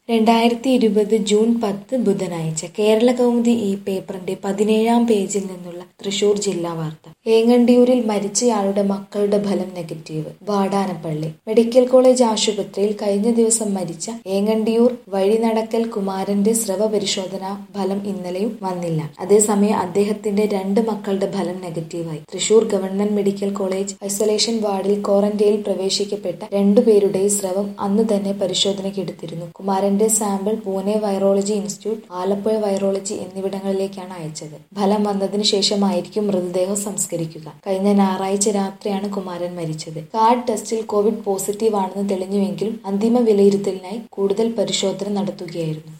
രണ്ടായിരത്തി ഇരുപത് ജൂൺ പത്ത് ബുധനാഴ്ച കേരള കൗമുദി ഈ പേപ്പറിന്റെ പതിനേഴാം പേജിൽ നിന്നുള്ള തൃശൂർ ജില്ലാ വാർത്ത ഏങ്ങണ്ടിയൂരിൽ മരിച്ചയാളുടെ മക്കളുടെ ഫലം നെഗറ്റീവ് വാടാനപ്പള്ളി മെഡിക്കൽ കോളേജ് ആശുപത്രിയിൽ കഴിഞ്ഞ ദിവസം മരിച്ച ഏങ്ങണ്ടിയൂർ വഴിനടക്കൽ കുമാരന്റെ സ്രവ പരിശോധനാ ഫലം ഇന്നലെയും വന്നില്ല അതേസമയം അദ്ദേഹത്തിന്റെ രണ്ട് മക്കളുടെ ഫലം നെഗറ്റീവായി Thrissur government medical college isolation വാർഡിൽ ക്വാറന്റൈനിൽ പ്രവേശിക്കപ്പെട്ട രണ്ടുപേരുടെയും സ്രവം അന്ന് തന്നെ പരിശോധനയ്ക്ക് എടുത്തിരുന്നു കുമാരന്റെ sample Pune virology institute Alappuzha virology എന്നിവിടങ്ങളിലേക്കാണ് അയച്ചത് ഫലം വന്നതിന് ശേഷമായിരിക്കും മൃതദേഹം സംസ്കരിക്കുക കഴിഞ്ഞ ഞായറാഴ്ച രാത്രിയാണ് കുമാരൻ മരിച്ചത് കാർഡ് ടെസ്റ്റിൽ കോവിഡ് പോസിറ്റീവ് ആണെന്ന് തെളിഞ്ഞുവെങ്കിലും അന്തിമ വിലയിരുത്തലിനായി കൂടുതൽ പരിശോധന നടത്തുകയായിരുന്നു